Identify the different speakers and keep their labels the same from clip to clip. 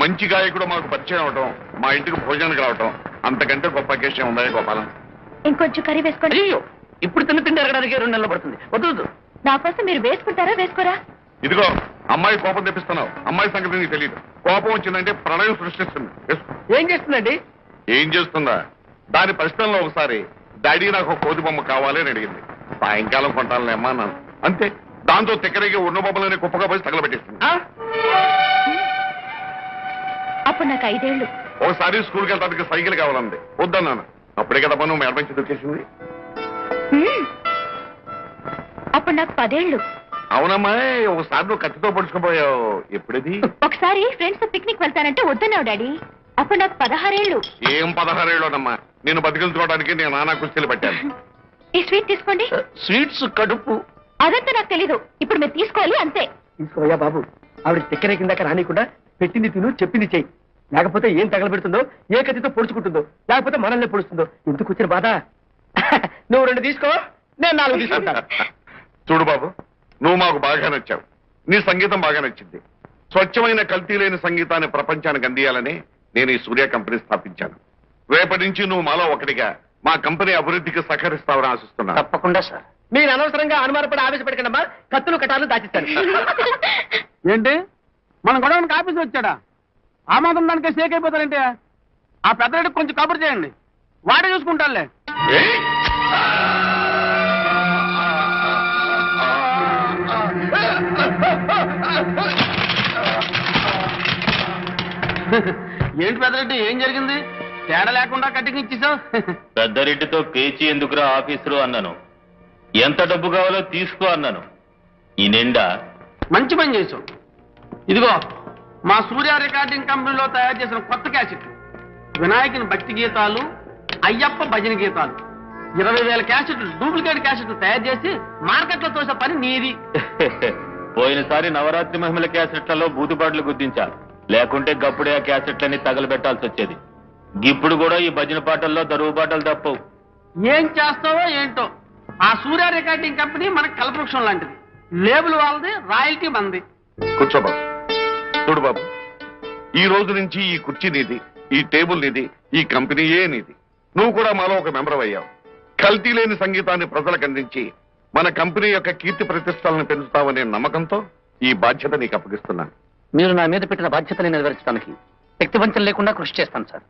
Speaker 1: మంచి గాయకుడు మాకు పరిచయం అవటం మా ఇంటికి భోజనానికి రావటం అంతకంటే గొప్ప విషయం ఉందా గోపాలం
Speaker 2: ఇంకొంచెం కర్రీ వేసుకోండి
Speaker 3: అయ్యో ఇప్పుడు తిన్న తిండి ఎరగడానికి రెండు నెలలు పడుతుంది వద్దు వద్దు
Speaker 2: నా కోసం మీరు వేసుకుంటారా వేసుకోరా
Speaker 1: ఇదిగో అమ్మాయి కోపం తెప్పిస్తున్నావు అమ్మాయి సంగతి నీకు తెలియదు కోపం వచ్చిందంటే ప్రళయం సృష్టిస్తుంది వేసుకో.
Speaker 3: ఏం చేస్తుందండి
Speaker 1: ఏం చేస్తుందా దాని ప్రశ్నలో ఒకసారి డాడీ నాకు ఒక కోతి బొమ్మ కావాలి అని అడిగింది సాయంకాలం కొంటానులేమ్మా అన్నాను అంతే దాంతో తిక్కరికి ఉన్న బొమ్మలని కుప్పగా పోయి తగలబెట్టేస్తుంది
Speaker 3: ఆ?
Speaker 2: అప్పుడు నాకు ఐదేళ్లు
Speaker 1: ఒకసారి స్కూల్కి వెళ్ళడానికి సైకిల్ కావాలంది వద్దన్నాను అప్పుడే కదా మనం మేడమంచి దొరికేసింది
Speaker 2: హ్మ్. అప్పుడు నాకు పదేళ్లు
Speaker 1: అవునమ్మా ఒకసారి నువ్వు కత్తితో పొడుచుకుపోయావు ఎప్పుడిది
Speaker 2: ఒకసారి ఫ్రెండ్స్ పిక్నిక్ వెళ్తానంటే వద్దన్నావు డాడీ అప్పుడు నాకు పదహారేళ్లు
Speaker 1: ఏం పదహారేళ్ళోనమ్మా నేను బతికించుకోవడానికి నేను నానా కుస్తీలు పట్టాను
Speaker 2: ఈ స్వీట్ తీసుకోండి
Speaker 3: స్వీట్స్ కడుపు
Speaker 2: అదంతా నాకు తెలీదు ఇప్పుడు మీరు తీసుకోవాలి అంతే
Speaker 3: తీసుకోయా బాబు ఆవిడ చక్కెర కిందాక రానికుండా పెట్టింది తిను చెప్పింది చెయ్యి లేకపోతే ఏం తగలబెడుతుందో ఏ కత్తితో పొడుచుకుంటుందో లేకపోతే మనల్ని పొడుస్తుందో ఎందుకు వచ్చిన బాధ నువ్వు రెండు తీసుకో నేను నాలుగు తీసుకుంటాను
Speaker 1: చూడు బాబు నువ్వు మాకు బాగా నచ్చావు నీ సంగీతం బాగా నచ్చింది స్వచ్ఛమైన కల్తీ లేని సంగీతాన్ని ప్రపంచానికి అందియాలని నేను ఈ సూర్య కంపెనీ స్థాపించాను రేపటి నుంచి నువ్వు మాలో ఒకటిగా మా కంపెనీ అభివృద్ధికి సహకరిస్తావని ఆశిస్తున్నా
Speaker 3: తప్పకుండా సార్ మీరు అనవసరంగా అనుమానపడి ఆవేశపడకండమ్మా కత్తులు కటాలు దాచిస్తాను
Speaker 4: ఏంటి మన గొడవనికి ఆఫీస్ వచ్చాడా ఆ మాత్రం దానికే షేక్ అయిపోతారంటే ఆ పెద్దరెడ్డికి కొంచెం కబురు చేయండి వాడే చూసుకుంటారులే
Speaker 1: ఏయ్!
Speaker 4: ఏంటి పెద్దరెడ్డి ఏం జరిగింది తేడా లేకుండా కటింగ్ ఇచ్చేసావు
Speaker 5: పెద్దరెడ్డితో పేచి ఎందుకురా ఆఫీసరు అన్నాను ఎంత డబ్బు కావాలో తీసుకో అన్నాను ఈ నిండా
Speaker 4: మంచి పని చేసావు ఇదిగో మా సూర్య రికార్డింగ్ కంపెనీలో తయారు చేసిన కొత్త క్యాసెట్ వినాయకుని భక్తి గీతాలు అయ్యప్ప భజన గీతాలు ఇరవై వేల క్యాసెట్లు డూప్లికేట్ క్యాసెట్లు తయారు చేసి మార్కెట్లో తోసే పని నీది
Speaker 5: పోయినసారి నవరాత్రి మహిమల క్యాసెట్లలో బూతుపాట్లు గుర్తించా లేకుంటే గప్పుడే ఆ క్యాసెట్లని తగలబెట్టాల్సి వచ్చేది ఇప్పుడు కూడా ఈ భజన పాటల్లో దరువు పాటలు తప్పవు
Speaker 4: ఏం చేస్తావో ఏంటో ఆ సూర్య రికార్డింగ్ కంపెనీ మనకు కల్పవృక్షం లాంటిది లేబుల్ వాళ్ళది రాయల్టీ మంది
Speaker 1: కూర్చో బాబు చూడు బాబు ఈ రోజు నుంచి ఈ కుర్చీ నీది ఈ టేబుల్ నీది ఈ కంపెనీయే నీది నువ్వు కూడా మాలో ఒక మెంబర్ అయ్యావు కల్తీ లేని సంగీతాన్ని ప్రజలకు అందించి మన కంపెనీ యొక్క కీర్తి ప్రతిష్టలను పెంచుతావనే నమ్మకంతో ఈ బాధ్యత నీకు అప్పగిస్తున్నాను
Speaker 3: మీరు నా మీద పెట్టిన బాధ్యతని నెరవేర్చడానికి శక్తి వంచన లేకుండా కృషి చేస్తాను sir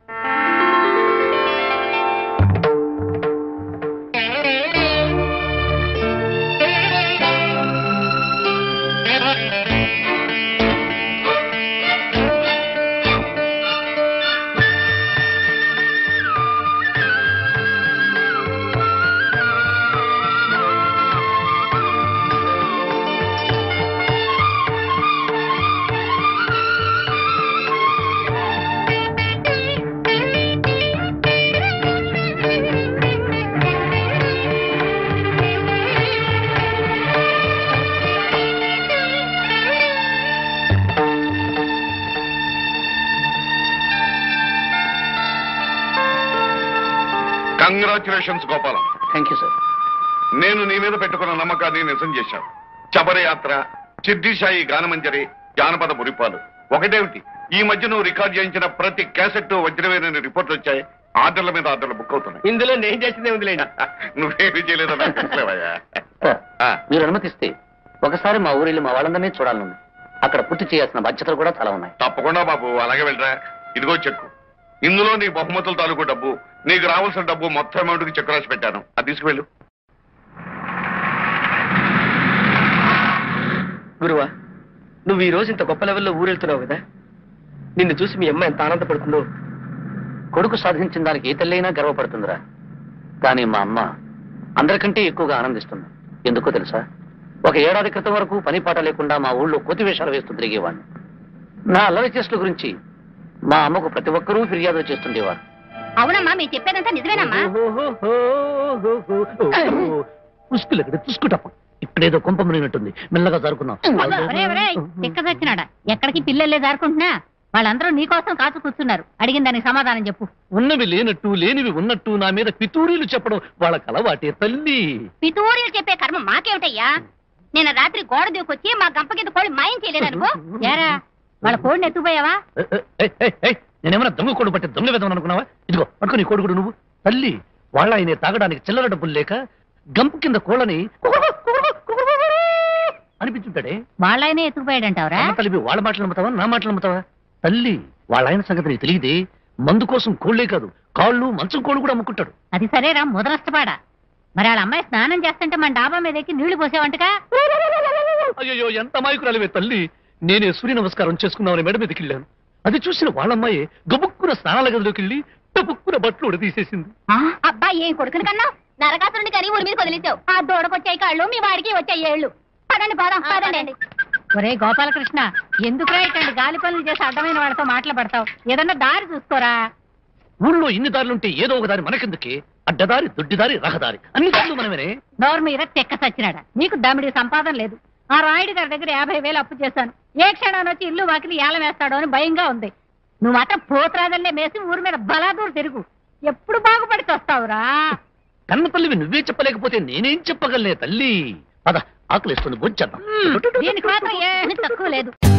Speaker 1: congratulations Gopalam
Speaker 3: thank you sir
Speaker 1: నేను నీ మీద పెట్టుకున్న నమ్మకాన్ని నిజం చేశావు శబరయాత్ర సిద్ధిశాయి గానమంజరి జానపద మురిపాలు ఒకటేమిటి ఈ మధ్య నువ్వు రికార్డ్ చేయించిన ప్రతి క్యాసెట్ వజ్రవేనని రిపోర్ట్లు వచ్చాయి ఆర్డర్ల మీద ఆర్డర్లు బుక్ అవుతున్నాయి
Speaker 3: ఇందులో నేను చేసిందే ఉందిలేండి
Speaker 1: నువ్వేమీ చేయలేదని నాకు తెలుసులేవయ్యా.
Speaker 3: సార్
Speaker 1: ఆ,
Speaker 3: మీరు అనుమతిస్తే ఒకసారి మా ఊరిలో మా వాళ్ళందరినీ చూడాలనుంది అక్కడ పూర్తి చేయాల్సిన బాధ్యతలు కూడా చాలా ఉన్నాయి
Speaker 1: తప్పకుండా బాబు అలాగే వెళ్ళరా ఇదిగో చెక్కు ఇందులో నీ బహుమతుల తాలూకు డబ్బు నీకు రావాల్సిన డబ్బు మొత్తం అమౌంట్ కి చెక్ రాసి పెట్టాను అది తీసుకువెళ్ళు
Speaker 3: గురువా నువ్వు ఈ రోజు ఇంత గొప్ప లెవెల్లో ఊరెళ్తున్నావు కదా నిన్ను చూసి మీ అమ్మ ఎంత ఆనందపడుతుందో కొడుకు సాధించిన దానికి ఏ తల్లైనా గర్వపడుతుందిరా కానీ మా అమ్మ అందరికంటే ఎక్కువగా ఆనందిస్తుంది ఎందుకో తెలుసా ఒక ఏడాది క్రితం వరకు పని పాట లేకుండా మా ఊళ్ళో కోతి వేషాలు వేస్తూ తిరిగేవాడిని నా అల్లరి చేష్టల గురించి మా అమ్మకు ప్రతి ఒక్కరూ ఫిర్యాదు చేస్తుండేవారు
Speaker 2: అవునమ్మా మీరు చెప్పేదంతా నిజమేనమ్మా
Speaker 3: పుష్కులక్కడ పుష్కుటప్ప ఇక్కడేదో కొంప మునిగినట్టుంది మెల్లగా జరుకున్నాం
Speaker 2: చచ్చినాడా ఎక్కడికి పిల్లలే జారుకుంటున్నా వాళ్ళందరూ నీకోసం కాచు కూర్చున్నారు అడిగిన దానికి సమాధానం చెప్పు
Speaker 3: ఉన్నవి లేనట్టు లేనివి ఉన్నట్టు నా మీద పితూరీలు చెప్పడం వాళ్ళ కలవాటే తల్లి
Speaker 2: పితూరీలు చెప్పే కర్మ మాకేమిటయ్యా నేను రాత్రి గోడ దూకొచ్చి మా గంప కింద కోడి మాయం చేయలేదనుకో ఏరా వాళ్ళ కోడిని ఎత్తుకుపోయావా
Speaker 3: ఏ, ఏ, ఏ, ఏ, నేనేమన్నా దొంగ కోడి పట్టి దొంగ విధం అనుకున్నావా ఇదిగో పట్టుకుని కోడి నువ్వు తల్లి వాళ్ళ ఆయన తాగడానికి చిల్లర డబ్బులు లేక గంపు కింద కోళ్ళని అనిపించుంటాడే
Speaker 2: వాళ్ళ ఆయనే ఎత్తుకుపోయాడంటావరా
Speaker 3: అమ్మ తల్లి వాళ్ళ మాటలు నమ్ముతావా నా మాటలు నమ్ముతావా తల్లి వాళ్ళ ఆయన సంగతి నీకు తెలియదే మందు కోసం కోళ్లే కాదు కాళ్ళు మంచం కోళ్ళు కూడా అమ్ముకుంటాడు
Speaker 2: అది సరేరా ముదనష్టపాడా మరి వాళ్ళ అమ్మాయి స్నానం చేస్తుంటే మన డాబా మీద ఎక్కి నీళ్లు పోసేవంటగా
Speaker 3: అయ్యో ఎంత మాయకురాలివే తల్లి నేనే సూర్య నమస్కారం చేసుకున్నామని మేడ మీదకి వెళ్ళాను అది చూసిన వాళ్ళమ్మాయి గబుక్కున స్నానాల గదిలోకి వెళ్ళి టపుక్కున బట్టలు ఉడ తీసేసింది
Speaker 2: అబ్బా ఏం కొడుకుని కన్నా నరకాసురుని కని ఊరి మీద వదిలేసావు ఆ దూడకొచ్చాయి కాళ్ళు మీ వాడికి వచ్చాయి ఏళ్ళు పదండి పోదాం పదండి ఒరే గోపాలకృష్ణ ఎందుకురా ఇట్లాంటి గాలి పనులు చేసి అడ్డమైన వాళ్ళతో మాటలు పడతావు ఏదన్నా దారి చూసుకోరా
Speaker 3: ఊళ్ళో ఇన్ని దారులుంటే ఏదో ఒక దారి మనకెందుకే అడ్డదారి దొడ్డిదారి రహదారి అన్ని దారులు మనమేనే
Speaker 2: నోరు మీద తెక్క సచ్చినాడా నీకు దమిడి సంపాదన లేదు ఆ రాయుడు గారి దగ్గర యాభై వేలు అప్పు చేశాను ఏ క్షణాన్ని వచ్చి ఇల్లు వాకిలి ఏలం వేస్తాడో అని భయంగా ఉంది నువ్వు మాత్రం పోతరాజల్లే మేసి ఊరి మీద బలాదూరు తిరుగు ఎప్పుడు బాగుపడి వస్తావురా
Speaker 3: కన్న తల్లివి నువ్వే చెప్పలేకపోతే నేనేం చెప్పగలనే తల్లి పద ఆకలిస్తుంది బొంచేద్దాం
Speaker 2: దీనికి మాత్రం ఏమీ తక్కువ లేదు